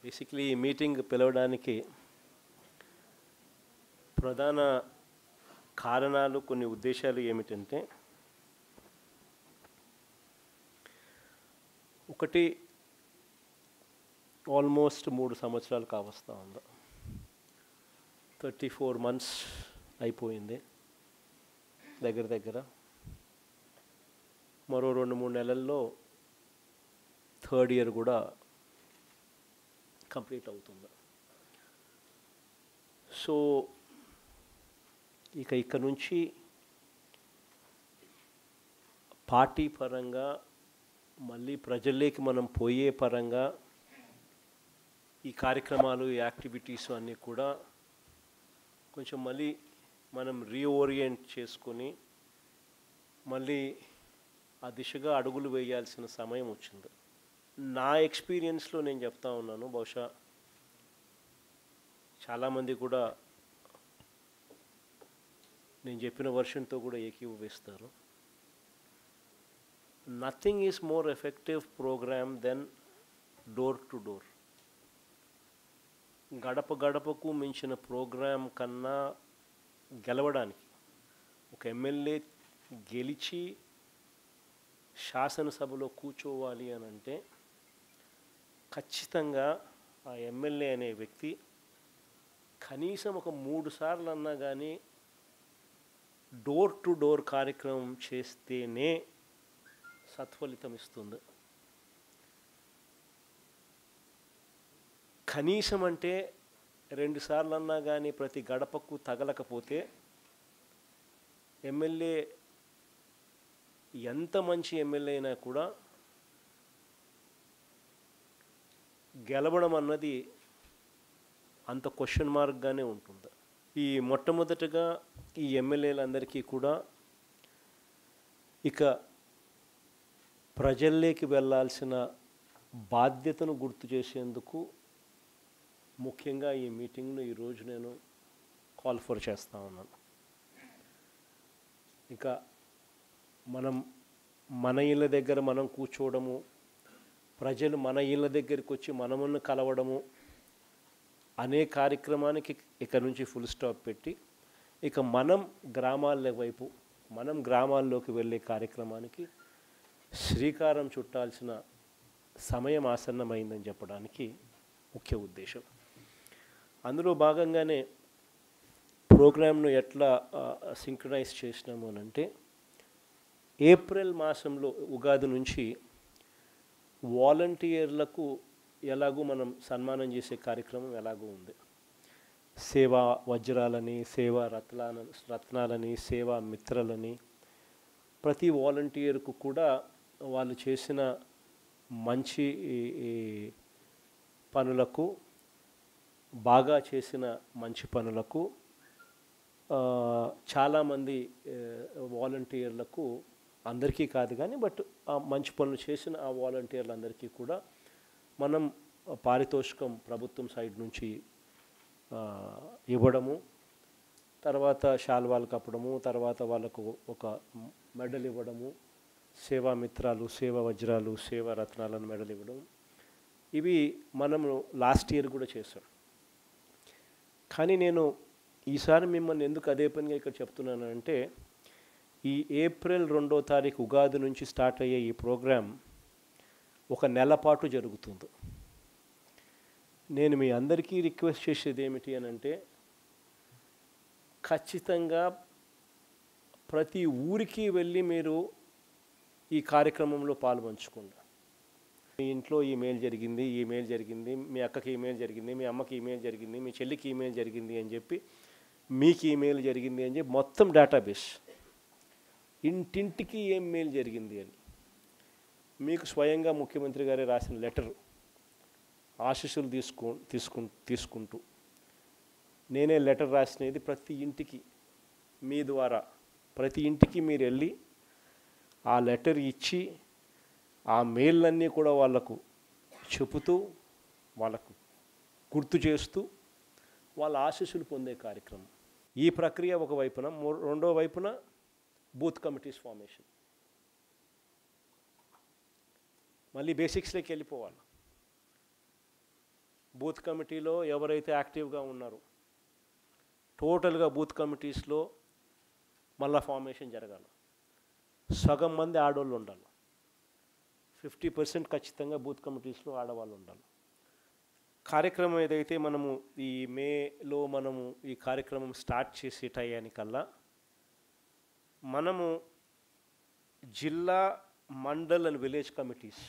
basically ఈ meeting పిలవడానికి ప్రధాన కారణాలు కొన్ని ఉద్దేశాలు ఏమిటంటే ఒకటి ఆల్మోస్ట్ మూడు సంవత్సరాలు కావస్తా ఉంది థర్టీ ఫోర్ మంత్స్ అయిపోయింది దగ్గర దగ్గర మరో రెండు మూడు నెలల్లో థర్డ్ ఇయర్ కూడా కంప్లీట్ అవుతుంది సో ఇక ఇక్కడ నుంచి పార్టీ పరంగా మళ్ళీ ప్రజల్లోకి మనం పోయే పరంగా ఈ కార్యక్రమాలు ఈ యాక్టివిటీస్ అన్నీ కూడా కొంచెం మళ్ళీ మనం రీఓరియంట్ చేసుకొని మళ్ళీ ఆ దిశగా అడుగులు వేయాల్సిన సమయం వచ్చింది నా ఎక్స్పీరియన్స్లో నేను చెప్తా ఉన్నాను బహుశా చాలామంది కూడా నేను చెప్పిన వర్షన్తో కూడా ఏకీభవిస్తారు nothing is more effective program than door to door గడప గడపకు మించిన ప్రోగ్రాం కన్నా గెలవడానికి ఒక ఎమ్మెల్యే గెలిచి శాసనసభలో కూర్చోవాలి అని అంటే ఖచ్చితంగా ఆ ఎమ్మెల్యే అనే వ్యక్తి కనీసం ఒక మూడు సార్లు అన్నా కానీ డోర్ టు డోర్ కార్యక్రమం చేస్తేనే సత్ఫలితం ఇస్తుంది కనీసం అంటే రెండు సార్లు అన్నా కానీ ప్రతి గడపకు తగలకపోతే ఎమ్మెల్యే ఎంత మంచి ఎమ్మెల్యే అయినా కూడా గెలవడం అన్నది అంత క్వశ్చన్ మార్క్గానే ఉంటుంది ఈ మొట్టమొదటగా ఈ ఎమ్మెల్యేలందరికీ కూడా ఇక ప్రజల్లోకి వెళ్ళాల్సిన బాధ్యతను గుర్తు చేసేందుకు ముఖ్యంగా ఈ మీటింగ్ను ఈరోజు నేను కాల్ ఫర్ చేస్తా ఉన్నాను ఇంకా మనం మన ఇళ్ళ దగ్గర మనం కూర్చోవడము ప్రజలు మన ఇళ్ళ దగ్గరికి వచ్చి మనమును కలవడము అనే కార్యక్రమానికి ఇక నుంచి ఫుల్ స్టాప్ పెట్టి ఇక మనం గ్రామాల వైపు మనం గ్రామాల్లోకి వెళ్ళే కార్యక్రమానికి శ్రీకారం చుట్టాల్సిన సమయం ఆసన్నమైందని చెప్పడానికి ముఖ్య ఉద్దేశం అందులో భాగంగానే ప్రోగ్రామ్ను ఎట్లా సింక్రనైజ్ చేసినాము అని అంటే ఏప్రిల్ మాసంలో ఉగాది నుంచి వాలంటీర్లకు ఎలాగూ మనం సన్మానం చేసే కార్యక్రమం ఎలాగూ ఉంది సేవా వజ్రాలని సేవా రత్నాల రత్నాలని సేవా మిత్రలని ప్రతి వాలంటీర్కు కూడా వాళ్ళు చేసిన మంచి ఈ- ఈ పనులకు బాగా చేసిన మంచి పనులకు ఆ, చాలామంది ఆ, వాలంటీర్లకు అందరికీ కాదు కానీ బట్ ఆ మంచి పనులు చేసిన ఆ వాలంటీర్లందరికీ కూడా మనం పారితోషికం ప్రభుత్వం సైడ్ నుంచి ఆ, ఇవ్వడము తర్వాత శాల్వాలు కప్పడము తర్వాత వాళ్ళకు ఒక మెడల్ ఇవ్వడము సేవా మిత్రాలు సేవా వజ్రాలు సేవా రత్నాలను మెడల్ ఇవ్వడం ఇవి మనము లాస్ట్ ఇయర్ కూడా చేసాం కానీ నేను ఈసారి మిమ్మల్ని ఎందుకు అదే పనిగా ఇక్కడ చెప్తున్నాను అంటే ఈ ఏప్రిల్ రెండో తారీఖు ఉగాది నుంచి స్టార్ట్ అయ్యే ఈ ప్రోగ్రాం ఒక నెల పాటు జరుగుతుంది నేను మీ అందరికీ రిక్వెస్ట్ చేసేది ఏమిటి అని అంటే ఖచ్చితంగా ప్రతి ఊరికి వెళ్ళి మీరు ఈ కార్యక్రమంలో పాల్పంచుకోండి మీ ఇంట్లో ఈ మెయిల్ జరిగింది ఈ మెయిల్ జరిగింది మీ అక్కకి ఈమెయిల్ జరిగింది మీ అమ్మకి ఈమెయిల్ జరిగింది మీ చెల్లికి ఈమెయిల్ జరిగింది అని చెప్పి మీకు ఈమెయిల్ జరిగింది అని చెప్పి మొత్తం డేటాబేస్ ఇంటింటికి ఏం మెయిల్ జరిగింది అని మీకు స్వయంగా ముఖ్యమంత్రి గారే రాసిన లెటర్ ఆశీస్సులు తీసుకో తీసుకు తీసుకుంటూ నేనే లెటర్ రాసినది ప్రతి ఇంటికి మీ ద్వారా ప్రతి ఇంటికి మీరు వెళ్ళి ఆ లెటర్ ఇచ్చి ఆ మెయిల్లన్నీ కూడా వాళ్ళకు చెబుతూ వాళ్ళకు గుర్తు చేస్తూ వాళ్ళ ఆశీస్సులు పొందే కార్యక్రమం ఈ ప్రక్రియ ఒక వైపున మూ- రెండో వైపున బూత్ కమిటీస్ ఫార్మేషన్ మళ్ళీ బేసిక్స్లోకి వెళ్ళిపోవాలి బూత్ కమిటీలో ఎవరైతే యాక్టివ్గా ఉన్నారో టోటల్గా బూత్ కమిటీస్లో మళ్ళా ఫార్మేషన్ జరగాలి సగం మంది ఆడవాళ్ళు ఉండాలి ఫిఫ్టీ పర్సెంట్ ఖచ్చితంగా బూత్ కమిటీస్లో ఆడవాళ్ళు ఉండాలి కార్యక్రమం ఏదైతే మనము ఈ మేలో మనము ఈ కార్యక్రమం స్టార్ట్ చేసే టయానికల్లా మనము జిల్లా మండల్ అండ్ విలేజ్ కమిటీస్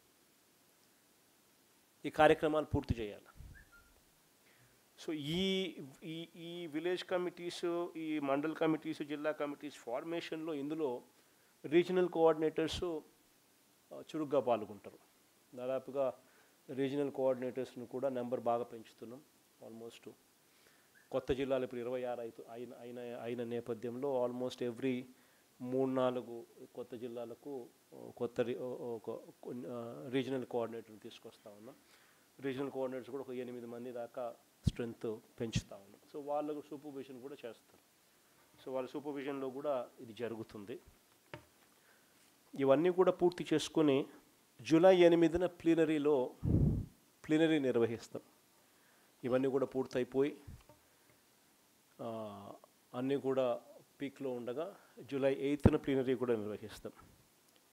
ఈ కార్యక్రమాలు పూర్తి చేయాలి సో ఈ ఈ ఈ విలేజ్ కమిటీస్ ఈ మండల్ కమిటీస్ జిల్లా కమిటీస్ ఫార్మేషన్లో ఇందులో రీజనల్ కోఆర్డినేటర్స్ చురుగ్గా పాల్గొంటారు దాదాపుగా రీజనల్ కోఆర్డినేటర్స్ని కూడా నెంబర్ బాగా పెంచుతున్నాం ఆల్మోస్ట్ కొత్త జిల్లాలు ఇప్పుడు ఇరవై ఆరు అయితు అయిన అయిన అయిన నేపథ్యంలో ఆల్మోస్ట్ ఎవ్రీ మూడు నాలుగు కొత్త జిల్లాలకు ఓ, కొత్త రి- ఓ- ఒక కొన్ని, ఆ, రీజనల్ కోఆర్డినేటర్ని తీసుకొస్తా ఉన్నాం రీజనల్ కోఆర్డినేటర్స్ కూడా ఒక ఎనిమిది మంది దాకా స్ట్రెంగ్త్ పెంచుతా ఉన్నాం సో వాళ్ళకు సూపర్విజన్ కూడా చేస్తారు సో వాళ్ళ సూపర్విజన్లో కూడా ఇది జరుగుతుంది ఇవన్నీ కూడా పూర్తి చేసుకొని జూలై ఎనిమిదిన ప్లీనరీలో ప్లీనరీ నిర్వహిస్తాం ఇవన్నీ కూడా పూర్తయిపోయి ఆ, అన్నీ కూడా పీక్లో ఉండగా జూలై ఎయిత్న ప్లీనరీ కూడా నిర్వహిస్తాం